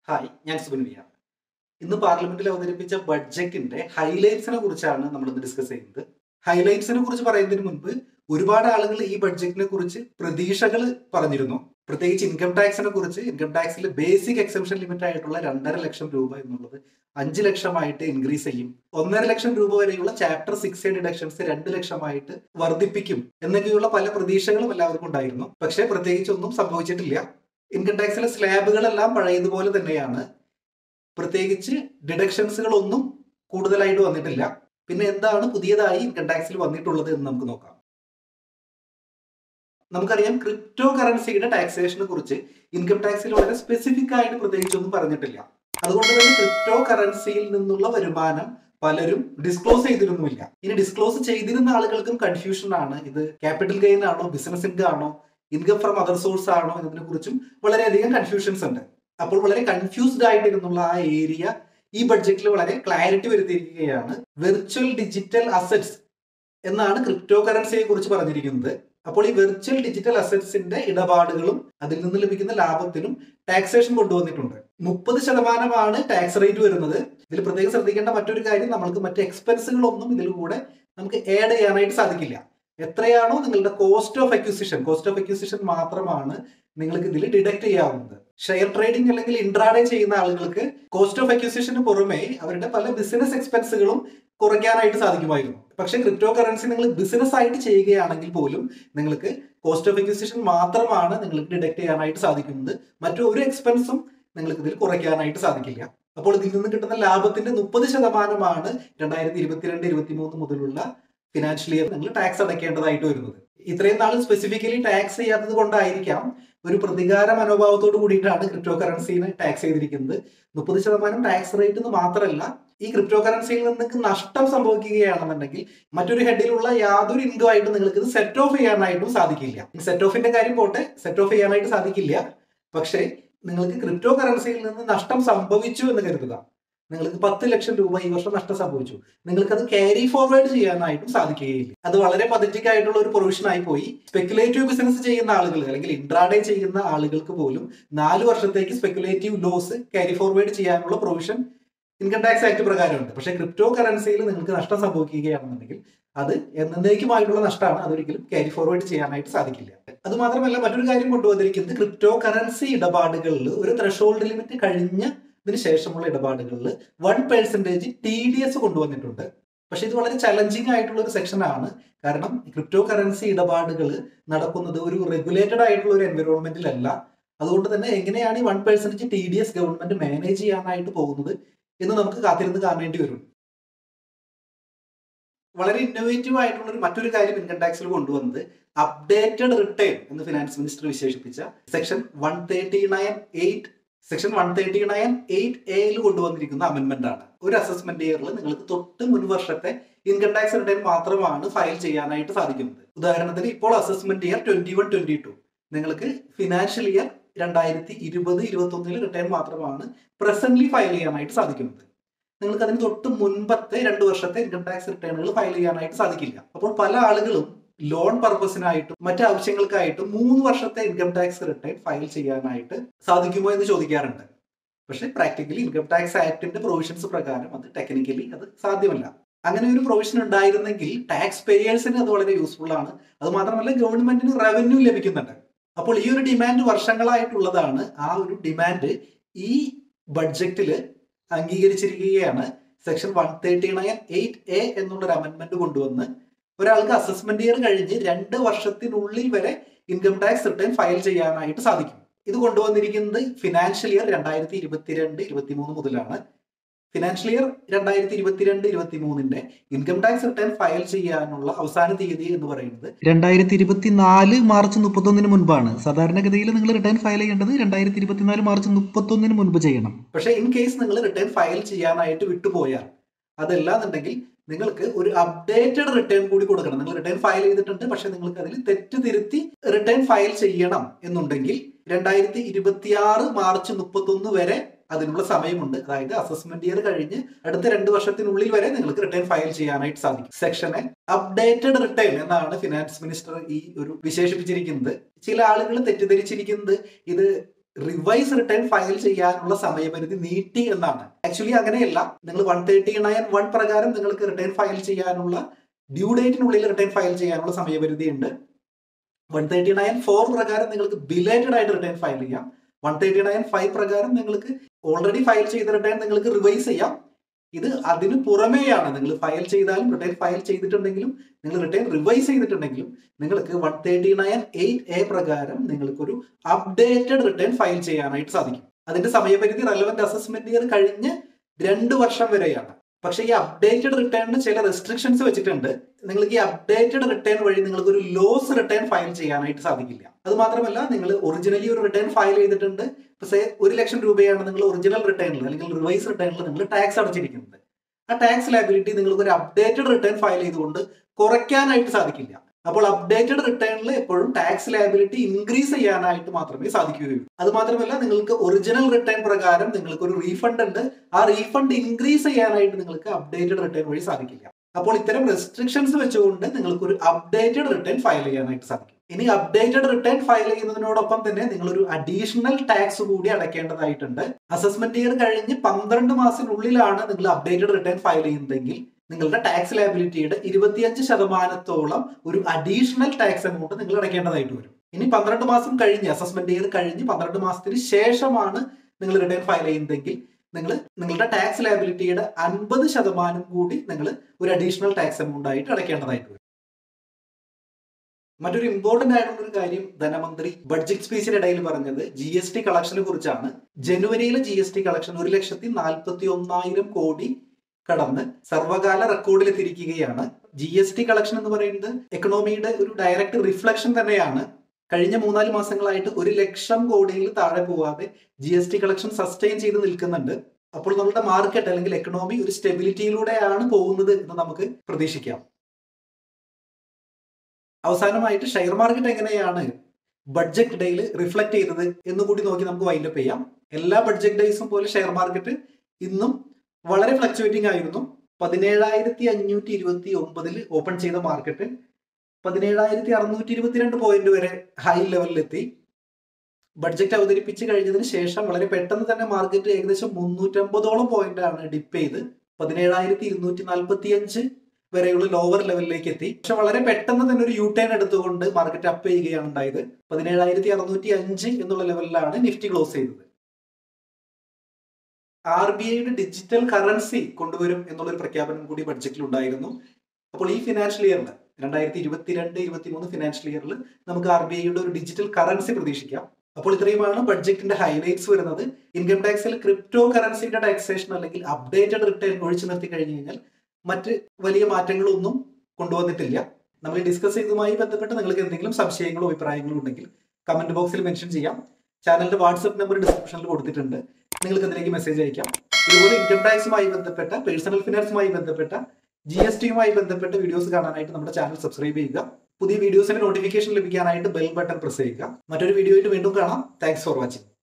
hi ഞാൻ Subin via ഇന്ന് പാർലമെന്റിൽ അവതരിപ്പിച്ച ബഡ്ജറ്റിന്റെ ഹൈലൈറ്റ്സിനെ കുറിച്ചാണ് നമ്മൾ ഇന്ന് ഡിസ്കസ് ചെയ്യുന്നത് ഹൈലൈറ്റ്സിനെ കുറിച്ച് പറയുന്നതിന് മുൻപ് ഒരുപാട് ആളുകൾ ഈ ബഡ്ജറ്റിനെ കുറിച്ച് പ്രതീക്ഷകൾ പറഞ്ഞിരുന്നു പ്രത്യേകിച്ച് ഇൻകം ടാക്സിനെ കുറിച്ച് ഇൻകം ടാക്സിൽ ബേസിക് എക്സംഷൻ ലിമിറ്റ് ആയിട്ടുള്ള രണ്ടര ലക്ഷം രൂപ എന്നുള്ളത് അഞ്ച് ലക്ഷമായിട്ട് ഇൻക്രീസ് ചെയ്യും ഒന്നര ലക്ഷം രൂപ വരെയുള്ള ചാപ്റ്റർ സിക്സ് ഡിഡക്ഷൻസ് രണ്ട് ലക്ഷമായിട്ട് വർദ്ധിപ്പിക്കും എന്നൊക്കെയുള്ള പല പ്രതീക്ഷകളും എല്ലാവർക്കും ഉണ്ടായിരുന്നു പക്ഷേ പ്രത്യേകിച്ച് ഒന്നും സംഭവിച്ചിട്ടില്ല ഇൻകം ടാക്സിലെ സ്ലാബുകളെല്ലാം പഴയതുപോലെ തന്നെയാണ് പ്രത്യേകിച്ച് ഡിഡക്ഷൻസുകളൊന്നും കൂടുതലായിട്ട് വന്നിട്ടില്ല പിന്നെ എന്താണ് പുതിയതായി ഇൻകം ടാക്സിൽ വന്നിട്ടുള്ളത് എന്ന് നമുക്ക് നോക്കാം നമുക്കറിയാം ക്രിപ്റ്റോ കറൻസിയുടെ ടാക്സേഷനെ കുറിച്ച് ഇൻകം ടാക്സിൽ വളരെ സ്പെസിഫിക് ആയിട്ട് പ്രത്യേകിച്ചൊന്നും പറഞ്ഞിട്ടില്ല അതുകൊണ്ട് തന്നെ ക്രിപ്റ്റോ കറൻസിയിൽ നിന്നുള്ള വരുമാനം പലരും ഡിസ്ക്ലോസ് ചെയ്തിരുന്നുമില്ല ഇനി ഡിസ്ക്ലോസ് ചെയ്തിരുന്ന ആളുകൾക്കും കൺഫ്യൂഷൻ ആണ് ഇത് ക്യാപിറ്റൽ ഗെയിൻ ആണോ ബിസിനസ് ഇൻകം ആണോ ഇൻകം ഫ്രം അതർ സോഴ്സ് ആണോ എന്നതിനെ കുറിച്ചും വളരെയധികം കൺഫ്യൂഷൻസ് ഉണ്ട് അപ്പോൾ വളരെ കൺഫ്യൂസ്ഡ് ആയിട്ടിരുന്നുള്ള ആ ഏരിയ ഈ ബഡ്ജറ്റിൽ വളരെ ക്ലാരിറ്റി വരുത്തിയിരിക്കുകയാണ് വെർച്വൽ ഡിജിറ്റൽ അസറ്റ്സ് എന്നാണ് ക്രിപ്റ്റോ കറൻസിയെ കുറിച്ച് പറഞ്ഞിരിക്കുന്നത് അപ്പോൾ ഈ വെർച്വൽ ഡിജിറ്റൽ അസറ്റ്സിന്റെ ഇടപാടുകളും അതിൽ നിന്ന് ലഭിക്കുന്ന ലാഭത്തിനും ടാക്സേഷൻ കൊണ്ടുവന്നിട്ടുണ്ട് മുപ്പത് ശതമാനമാണ് ടാക്സ് റേറ്റ് വരുന്നത് ഇതിൽ പ്രത്യേകം ശ്രദ്ധിക്കേണ്ട മറ്റൊരു കാര്യം നമ്മൾക്ക് മറ്റ് എക്സ്പെൻസുകളൊന്നും ഇതിൽ കൂടെ നമുക്ക് ആഡ് ചെയ്യാനായിട്ട് സാധിക്കില്ല എത്രയാണോ നിങ്ങളുടെ cost of acquisition cost of acquisition മാത്രമാണ് നിങ്ങൾക്ക് ഇതിൽ ഡിഡക്ട് ചെയ്യാവുന്നത് ഷെയർ ട്രേഡിംഗ് അല്ലെങ്കിൽ ഇൻട്രാഡേ ചെയ്യുന്ന ആളുകൾക്ക് കോസ്റ്റ് ഓഫ് അക്യൂസിഷന് പുറമെ അവരുടെ പല ബിസിനസ് എക്സ്പെൻസുകളും കുറയ്ക്കാനായിട്ട് സാധിക്കുമായിരുന്നു പക്ഷേ ക്രിപ്റ്റോ കറൻസി നിങ്ങൾ ബിസിനസ് ആയിട്ട് ചെയ്യുകയാണെങ്കിൽ പോലും നിങ്ങൾക്ക് കോസ്റ്റ് ഓഫ് അക്യൂസിഷൻ മാത്രമാണ് നിങ്ങൾക്ക് ഡിഡക്ട് ചെയ്യാനായിട്ട് സാധിക്കുന്നത് മറ്റൊരു എക്സ്പെൻസും നിങ്ങൾക്ക് ഇതിൽ കുറയ്ക്കാനായിട്ട് സാധിക്കില്ല അപ്പോൾ ഇതിൽ നിന്ന് കിട്ടുന്ന ലാഭത്തിന്റെ മുപ്പത് ശതമാനമാണ് രണ്ടായിരത്തി ഇരുപത്തിരണ്ട് ഇരുപത്തി മൂന്ന് മുതലുള്ള ഫിനാൻഷ്യൽ ഇയർ നിങ്ങൾ ടാക്സ് അടയ്ക്കേണ്ടതായിട്ട് വരുന്നത് ഇത്രയും നാൾ സ്പെസിഫിക്കലി ടാക്സ് ചെയ്യാത്തത് കൊണ്ടായിരിക്കാം ഒരു പ്രതികാര മനോഭാവത്തോട് കൂടിയിട്ടാണ് ക്രിപ്റ്റോ കറൻസിനെ ടാക്സ് ചെയ്തിരിക്കുന്നത് മുപ്പത് ശതമാനം ടാക്സ് റേറ്റ് എന്ന് മാത്രമല്ല ഈ ക്രിപ്റ്റോ കറൻസിയിൽ നിങ്ങൾക്ക് നഷ്ടം സംഭവിക്കുകയാണെന്നുണ്ടെങ്കിൽ മറ്റൊരു ഹെഡിലുള്ള യാതൊരു ഇൻകം ആയിട്ടും നിങ്ങൾക്ക് ഇത് സെറ്റ് ഓഫ് ചെയ്യാനായിട്ടും സാധിക്കില്ല സെറ്റ് ഓഫിന്റെ കാര്യം പോട്ടെ സെറ്റ് ഓഫ് ചെയ്യാനായിട്ട് സാധിക്കില്ല പക്ഷേ നിങ്ങൾക്ക് ക്രിപ്റ്റോ കറൻസിയിൽ നിന്ന് നഷ്ടം സംഭവിച്ചു എന്ന് കരുതുക നിങ്ങൾക്ക് പത്ത് ലക്ഷം രൂപ ഈ വർഷം നഷ്ടം സംഭവിച്ചു നിങ്ങൾക്ക് അത് ക്യാരി ഫോർവേഡ് ചെയ്യാനായിട്ടും സാധിക്കുകയില്ല അത് വളരെ പതറ്റിക് ആയിട്ടുള്ള ഒരു പ്രൊവിഷൻ ആയി പോയി സ്പെക്കുലേറ്റീവ് ബിസിനസ് ചെയ്യുന്ന ആളുകൾ അല്ലെങ്കിൽ ഇൻട്രാഡേ ചെയ്യുന്ന ആളുകൾക്ക് പോലും നാല് വർഷത്തേക്ക് സ്പെക്കുലേറ്റീവ് ലോസ് ക്യാരി ഫോർവേഡ് ചെയ്യാനുള്ള പ്രൊവിഷൻ ഇൻകം ടാക്സ് ആക്ട് പ്രകാരമുണ്ട് പക്ഷേ ക്രിപ്റ്റോ കറൻസിയിൽ നിങ്ങൾക്ക് നഷ്ടം സംഭവിക്കുകയാണെന്നുണ്ടെങ്കിൽ അത് എന്നേക്കുമായിട്ടുള്ള നഷ്ടമാണ് അതൊരിക്കലും ക്യാരി ഫോർവേഡ് ചെയ്യാനായിട്ട് സാധിക്കില്ല അത് മാത്രമല്ല മറ്റൊരു കാര്യം കൊണ്ടുവന്നിരിക്കുന്നത് ക്രിപ്റ്റോ കറൻസി ഇടപാടുകളിൽ ഒരു ത്രഷോൾഡ് ലിമിറ്റ് കഴിഞ്ഞ ഇതിന് ശേഷമുള്ള ഇടപാടുകളിൽ one percentage T D S കൊണ്ടുവന്നിട്ടുണ്ട് പക്ഷെ ഇത് വളരെ ചലഞ്ചിങ് ആയിട്ടുള്ള ഒരു സെക്ഷൻ ആണ് കാരണം ക്രിപ്റ്റോ കറൻസി ഇടപാടുകൾ നടക്കുന്നത് ഒരു റെഗുലേറ്റഡ് ആയിട്ടുള്ള ഒരു എൻവയോൺമെന്റിലല്ല അതുകൊണ്ട് തന്നെ എങ്ങനെയാണ് ഈ one percentage T D S government manage ചെയ്യാനായിട്ട് പോകുന്നത് എന്ന് നമുക്ക് കാത്തിരുന്ന് കാണേണ്ടി വരും വളരെ ഇന്നോവേറ്റീവ് ആയിട്ടുള്ള ഒരു മറ്റൊരു കാര്യം ഇൻകം ടാക്സിൽ കൊണ്ടുവന്നത് അപ്ഡേറ്റഡ് റിട്ടേൺ എന്ന് ഫിനാൻസ് മിനിസ്റ്റർ വിശേഷിപ്പിച്ച section one thirty nine eight section one thirty nine eight എയിൽ കൊണ്ടുവന്നിരിക്കുന്ന അമെന്റ്മെന്റ് ആണ് ഒരു അസസ്മെന്റ് ഇയറിൽ നിങ്ങൾക്ക് തൊട്ട് മുൻ വർഷത്തെ ഇൻകം ടാക്സ് റിട്ടേൺ മാത്രമാണ് ഫയൽ ചെയ്യാനായിട്ട് സാധിക്കുന്നത് ഉദാഹരണത്തിന് ഇപ്പോൾ assessment year twenty one twenty two നിങ്ങൾക്ക് ഫിനാൻഷ്യൽ ഇയർ രണ്ടായിരത്തി ഇരുപത് ഇരുപത്തി ഒന്നിൽ റിട്ടേൺ മാത്രമാണ് പ്രസന്റ്ലി ഫയൽ ചെയ്യാനായിട്ട് സാധിക്കുന്നത് നിങ്ങൾക്ക് അതിന് തൊട്ട് മുൻപത്തെ രണ്ട് വർഷത്തെ ഇൻകം ടാക്സ് റിട്ടേണുകൾ ഫയൽ ചെയ്യാനായിട്ട് സാധിക്കില്ല അപ്പോൾ പല ആളുകളും ലോൺ പർപ്പസിനായിട്ടും മറ്റു ആവശ്യങ്ങൾക്കായിട്ടും മൂന്ന് വർഷത്തെ ഇൻകം ടാക്സ് റിട്ടേൺ ഫയൽ ചെയ്യാനായിട്ട് സാധിക്കുമോ എന്ന് ചോദിക്കാറുണ്ട് പക്ഷെ പ്രാക്ടിക്കലി ഇൻകം ടാക്സ് ആക്ടിന്റെ പ്രൊവിഷൻസ് പ്രകാരം അത് ടെക്നിക്കലി അത് സാധ്യമല്ല അങ്ങനെ ഒരു പ്രൊവിഷൻ ഉണ്ടായിരുന്നെങ്കിൽ ടാക്സ് പേയേഴ്സിന് അത് വളരെ യൂസ്ഫുൾ ആണ് അത് മാത്രമല്ല ഗവൺമെന്റിന് റവന്യൂ ലഭിക്കുന്നുണ്ട് അപ്പോൾ ഈ ഒരു ഡിമാൻഡ് വർഷങ്ങളായിട്ടുള്ളതാണ് ആ ഒരു ഡിമാൻഡ് ഈ ബഡ്ജറ്റിൽ അംഗീകരിച്ചിരിക്കുകയാണ് section one thirty nine eight A എന്നുള്ളൊരു അമെന്റ്മെന്റ് കൊണ്ടുവന്ന് ഒരാൾക്ക് അസസ്മെന്റ് ഇയർ കഴിഞ്ഞ് രണ്ട് വർഷത്തിനുള്ളിൽ വരെ ഇൻകം ടാക്സ് റിട്ടേൺ ഫയൽ ചെയ്യാനായിട്ട് സാധിക്കും ഇത് കൊണ്ടുവന്നിരിക്കുന്നത് ഫിനാൻഷ്യൽ ഇയർ രണ്ടായിരത്തി ഇരുപത്തിരണ്ട് ഇരുപത്തി മൂന്ന് മുതലാണ് ഫിനാൻഷ്യൽ ഇയർ രണ്ടായിരത്തി ഇരുപത്തിരണ്ട് ഇരുപത്തി മൂന്നിന്റെ ഇൻകം ടാക്സ് റിട്ടേൺ ഫയൽ ചെയ്യാനുള്ള അവസാന തീയതി എന്ന് പറയുന്നത് രണ്ടായിരത്തി ഇരുപത്തിനാല് മാർച്ച് മുപ്പത്തൊന്നിന് മുൻപാണ് സാധാരണഗതിയിൽ നിങ്ങൾ റിട്ടേൺ ഫയൽ ചെയ്യേണ്ടത് രണ്ടായിരത്തി ഇരുപത്തിനാല് മാർച്ച് മുപ്പത്തൊന്നിന് മുൻപ് ചെയ്യണം പക്ഷേ ഇൻ കേസ് നിങ്ങൾ റിട്ടേൺ ഫയൽ ചെയ്യാനായിട്ട് വിട്ടുപോയാൽ അതല്ലാന്നുണ്ടെങ്കിൽ നിങ്ങൾക്ക് ഒരു അപ്ഡേറ്റഡ് റിട്ടേൺ കൂടി കൊടുക്കണം നിങ്ങൾ റിട്ടേൺ ഫയൽ ചെയ്തിട്ടുണ്ട് പക്ഷെ നിങ്ങൾക്ക് അതിൽ തെറ്റ് തിരുത്തി റിട്ടേൺ ഫയൽ ചെയ്യണം എന്നുണ്ടെങ്കിൽ രണ്ടായിരത്തി ഇരുപത്തിയാറ് മാർച്ച് മുപ്പത്തൊന്ന് വരെ അതിനുള്ള സമയമുണ്ട് അതായത് അസസ്മെന്റ് ഇയർ കഴിഞ്ഞ് അടുത്ത രണ്ട് വർഷത്തിനുള്ളിൽ വരെ നിങ്ങൾക്ക് റിട്ടേൺ ഫയൽ ചെയ്യാനായിട്ട് സാധിക്കും സെക്ഷനെ അപ്ഡേറ്റഡ് റിട്ടേൺ എന്നാണ് ഫിനാൻസ് മിനിസ്റ്റർ ഈ ഒരു വിശേഷിപ്പിച്ചിരിക്കുന്നത് ചില ആളുകൾ തെറ്റിദ്ധരിച്ചിരിക്കുന്നത് ഇത് റിവൈസ് റിട്ടേൺ ഫയൽ ചെയ്യാനുള്ള സമയപരിധി നീട്ടി എന്നാണ് ആക്ച്വലി അങ്ങനെയല്ല നിങ്ങൾ വൺ തേർട്ടി നയൻ വൺ പ്രകാരം നിങ്ങൾക്ക് റിട്ടേൺ ഫയൽ ചെയ്യാനുള്ള ഡ്യൂ ഡേറ്റിനുള്ളിൽ റിട്ടേൺ ഫയൽ ചെയ്യാനുള്ള സമയപരിധി ഉണ്ട് വൺ തേർട്ടി നയൻ ഫോർ പ്രകാരം നിങ്ങൾക്ക് ബിലേറ്റഡ് ആയിട്ട് റിട്ടേൺ ഫയൽ ചെയ്യാം വൺ തേർട്ടി നയൻ ഫൈവ് പ്രകാരം നിങ്ങൾക്ക് ഓൾറെഡി ഫയൽ ചെയ്ത റിട്ടേൺ നിങ്ങൾക്ക് റിവൈസ് ചെയ്യാം ഇത് അതിന് പുറമേയാണ് നിങ്ങൾ ഫയൽ ചെയ്താലും റിട്ടേൺ ഫയൽ ചെയ്തിട്ടുണ്ടെങ്കിലും നിങ്ങൾ റിട്ടേൺ റിവൈസ് ചെയ്തിട്ടുണ്ടെങ്കിലും നിങ്ങൾക്ക് one thirty nine eight A പ്രകാരം നിങ്ങൾക്ക് ഒരു അപ്ഡേറ്റഡ് റിട്ടേൺ ഫയൽ ചെയ്യാനായിട്ട് സാധിക്കും അതിന്റെ സമയപരിധി റെലവെന്റ് അസസ്മെന്റ് ഇയർ കഴിഞ്ഞ് രണ്ട് വർഷം വരെയാണ് പക്ഷേ ഈ അപ്ഡേറ്റഡ് റിട്ടേണിന് ചില റെസ്ട്രിക്ഷൻസ് വെച്ചിട്ടുണ്ട് നിങ്ങൾക്ക് ഈ അപ്ഡേറ്റഡ് റിട്ടേൺ വഴി നിങ്ങൾക്ക് ഒരു ലോസ് റിട്ടേൺ ഫയൽ ചെയ്യാനായിട്ട് സാധിക്കില്ല അത് മാത്രമല്ല നിങ്ങൾ ഒറിജിനലി ഒരു റിട്ടേൺ ഫയൽ ചെയ്തിട്ടുണ്ട് പക്ഷേ ഒരു ലക്ഷം രൂപയാണ് നിങ്ങൾ ഒറിജിനൽ റിട്ടേണിൽ അല്ലെങ്കിൽ റിവൈസ് റിട്ടേണിൽ നിങ്ങൾ ടാക്സ് അടച്ചിരിക്കുന്നത് ആ ടാക്സ് ലാബിലിറ്റി നിങ്ങൾക്ക് ഒരു അപ്ഡേറ്റഡ് റിട്ടേൺ ഫയൽ ചെയ്തുകൊണ്ട് കുറയ്ക്കാനായിട്ട് സാധിക്കില്ല അപ്പോൾ അപ്ഡേറ്റഡ് റിട്ടേണിൽ എപ്പോഴും ടാക്സ് ലാബിലിറ്റി ഇൻക്രീസ് ചെയ്യാനായിട്ട് മാത്രമേ സാധിക്കുകയുള്ളൂ അത് മാത്രമല്ല നിങ്ങൾക്ക് ഒറിജിനൽ റിട്ടേൺ പ്രകാരം നിങ്ങൾക്ക് ഒരു റീഫണ്ട് ഉണ്ട് ആ റീഫണ്ട് ഇൻക്രീസ് ചെയ്യാനായിട്ട് നിങ്ങൾക്ക് അപ്ഡേറ്റഡ് റിട്ടേൺ വഴി സാധിക്കില്ല അപ്പോൾ ഇത്തരം റെസ്ട്രിക്ഷൻസ് വെച്ചുകൊണ്ട് നിങ്ങൾക്ക് ഒരു അപ്ഡേറ്റഡ് റിട്ടേൺ ഫയൽ ചെയ്യാനായിട്ട് സാധിക്കും ഇനി അപ്ഡേറ്റഡ് റിട്ടേൺ ഫയൽ ചെയ്യുന്നതിനോടൊപ്പം തന്നെ നിങ്ങൾ ഒരു അഡീഷണൽ ടാക്സ് കൂടി അടയ്ക്കേണ്ടതായിട്ടുണ്ട് അസസ്മെന്റ് ഇയർ കഴിഞ്ഞ് പന്ത്രണ്ട് മാസത്തിനുള്ളിലാണ് നിങ്ങൾ അപ്ഡേറ്റഡ് റിട്ടേൺ ഫയൽ ചെയ്യുന്നതെങ്കിൽ നിങ്ങളുടെ ടാക്സ് ലാബിലിറ്റിയുടെ ഇരുപത്തിയഞ്ച് ശതമാനത്തോളം ഒരു അഡീഷണൽ ടാക്സ് എമൗണ്ട് നിങ്ങൾ അടയ്ക്കേണ്ടതായിട്ട് വരും ഇനി പന്ത്രണ്ട് മാസം കഴിഞ്ഞ് അസസ്മെന്റ് ഇയർ കഴിഞ്ഞ് പന്ത്രണ്ട് മാസത്തിന് ശേഷമാണ് നിങ്ങൾ റിട്ടേൺ ഫയൽ ചെയ്യുന്നതെങ്കിൽ നിങ്ങൾ നിങ്ങളുടെ ടാക്സ് ലാബിലിറ്റിയുടെ അൻപത് ശതമാനം കൂടി നിങ്ങൾ ഒരു അഡീഷണൽ ടാക്സ് എമൗണ്ട് ആയിട്ട് അടയ്ക്കേണ്ടതായിട്ട് വരും മറ്റൊരു ഇമ്പോർട്ടന്റ് ആയിട്ടുള്ള ഒരു കാര്യം ധനമന്ത്രി ബഡ്ജറ്റ് സ്പീച്ചിന്റെ ഇടയിൽ പറഞ്ഞത് ജി എസ് ടി കളക്ഷനെ കുറിച്ചാണ് ജനുവരിയിലെ ജി എസ് ടി കളക്ഷൻ ഒരു ലക്ഷത്തി നാൽപ്പത്തി ഒന്നായിരം കോടി കടന്ന് സർവകാല റെക്കോർഡിലെത്തിയിരിക്കുകയാണ് ജി എസ് ടി കളക്ഷൻ എന്ന് പറയുന്നത് എക്കണോമിയുടെ ഒരു ഡയറക്റ്റ് റിഫ്ലക്ഷൻ തന്നെയാണ് കഴിഞ്ഞ മൂന്നാല് മാസങ്ങളായിട്ട് ഒരു ലക്ഷം കോടിയിൽ താഴെ പോവാതെ G S T collection sustain ചെയ്ത് നിൽക്കുന്നുണ്ട് അപ്പോൾ നമ്മുടെ മാർക്കറ്റ് അല്ലെങ്കിൽ എക്കണോമി ഒരു സ്റ്റെബിലിറ്റിയിലൂടെയാണ് പോകുന്നത് എന്ന് നമുക്ക് പ്രതീക്ഷിക്കാം അവസാനമായിട്ട് ഷെയർ മാർക്കറ്റ് എങ്ങനെയാണ് ബഡ്ജറ്റ് ഡേയിൽ റിഫ്ലക്ട് ചെയ്തത് എന്നുകൂടി നോക്കി നമുക്ക് വൈൻഡപ്പ് ചെയ്യാം എല്ലാ ബഡ്ജറ്റ് ഡേയ്സും പോലെ ഷെയർ മാർക്കറ്റ് ഇന്നും വളരെ ഫ്ലക്ച്വേറ്റിംഗ് ആയിരുന്നു പതിനേഴായിരത്തി അഞ്ഞൂറ്റി ഇരുപത്തി ഒമ്പതിൽ ഓപ്പൺ ചെയ്ത മാർക്കറ്റ് പതിനേഴായിരത്തി അറുന്നൂറ്റി ഇരുപത്തിരണ്ട് പോയിന്റ് വരെ ഹൈ ലെവലിലെത്തി ബഡ്ജറ്റ് അവതരിപ്പിച്ച് കഴിഞ്ഞതിന് ശേഷം വളരെ പെട്ടെന്ന് തന്നെ മാർക്കറ്റ് ഏകദേശം മുന്നൂറ്റമ്പതോളം പോയിന്റ് ആണ് ഡിപ്പ് ചെയ്ത് പതിനേഴായിരത്തി ഇരുന്നൂറ്റി നാൽപ്പത്തി അഞ്ച് വരെയുള്ള ലോവർ ലെവലിലേക്ക് എത്തി പക്ഷെ വളരെ പെട്ടെന്ന് തന്നെ ഒരു യു ടേൺ എടുത്തുകൊണ്ട് മാർക്കറ്റ് അപ്പ് ചെയ്യുകയാണ് ഉണ്ടായത് പതിനേഴായിരത്തി അറുന്നൂറ്റി അഞ്ച് എന്നുള്ള ലെവലിലാണ് നിഫ്റ്റി ക്ലോസ് ചെയ്തത് ആർ ബി ഐയുടെ ഡിജിറ്റൽ കറൻസി കൊണ്ടുവരും എന്നുള്ളൊരു പ്രഖ്യാപനം കൂടി ബഡ്ജറ്റിൽ ഉണ്ടായിരുന്നു അപ്പോൾ ഈ ഫിനാൻഷ്യൽ ഇയറിൽ രണ്ടായിരത്തി ഇരുപത്തിരണ്ട് ഇരുപത്തി മൂന്ന് ഫിനാൻഷ്യൽ ഇയറിൽ നമുക്ക് ആർ ബി ഐയുടെ ഒരു ഡിജിറ്റൽ കറൻസി പ്രതീക്ഷിക്കാം അപ്പോൾ ഇത്രയുമാണ് ബഡ്ജറ്റിന്റെ ഹൈലൈറ്റ്സ് വരുന്നത് ഇൻകം ടാക്സിൽ ക്രിപ്റ്റോ കറൻസിയുടെ ടാക്സേഷൻ അല്ലെങ്കിൽ അപ്ഡേറ്റഡ് റിട്ടേൺ ഒഴിച്ചു നിർത്തി കഴിഞ്ഞു കഴിഞ്ഞാൽ മറ്റ് വലിയ മാറ്റങ്ങളൊന്നും കൊണ്ടുവന്നിട്ടില്ല നമ്മൾ ഡിസ്കസ് ചെയ്തതുമായി ബന്ധപ്പെട്ട് നിങ്ങൾക്ക് എന്തെങ്കിലും സംശയങ്ങളോ അഭിപ്രായങ്ങളോ ഉണ്ടെങ്കിൽ കമന്റ് ബോക്സിൽ മെൻഷൻ ചെയ്യാം ചാനലിന്റെ വാട്സ്ആപ്പ് നമ്പർ ഡിസ്ക്രിപ്ഷനിൽ കൊടുത്തിട്ടുണ്ട് നിങ്ങൾക്ക് അതിലേക്ക് മെസ്സേജ് അയക്കാം ഇതുപോലെ ഇൻകം ടാക്സുമായി ബന്ധപ്പെട്ട പേഴ്സണൽ ഫിനാൻസുമായി ബന്ധപ്പെട്ട ജി എസ് ടിയുമായി ബന്ധപ്പെട്ട വീഡിയോസ് കാണാനായിട്ട് നമ്മുടെ ചാനൽ സബ്സ്ക്രൈബ് ചെയ്യുക പുതിയ വീഡിയോസിന്റെ നോട്ടിഫിക്കേഷൻ ലഭിക്കാനായിട്ട് ബെൽ ബട്ടൺ പ്രസ് ചെയ്യുക മറ്റൊരു വീഡിയോ ആയിട്ട് വീണ്ടും കാണാം താങ്ക്സ് ഫോർ വാച്ചിങ്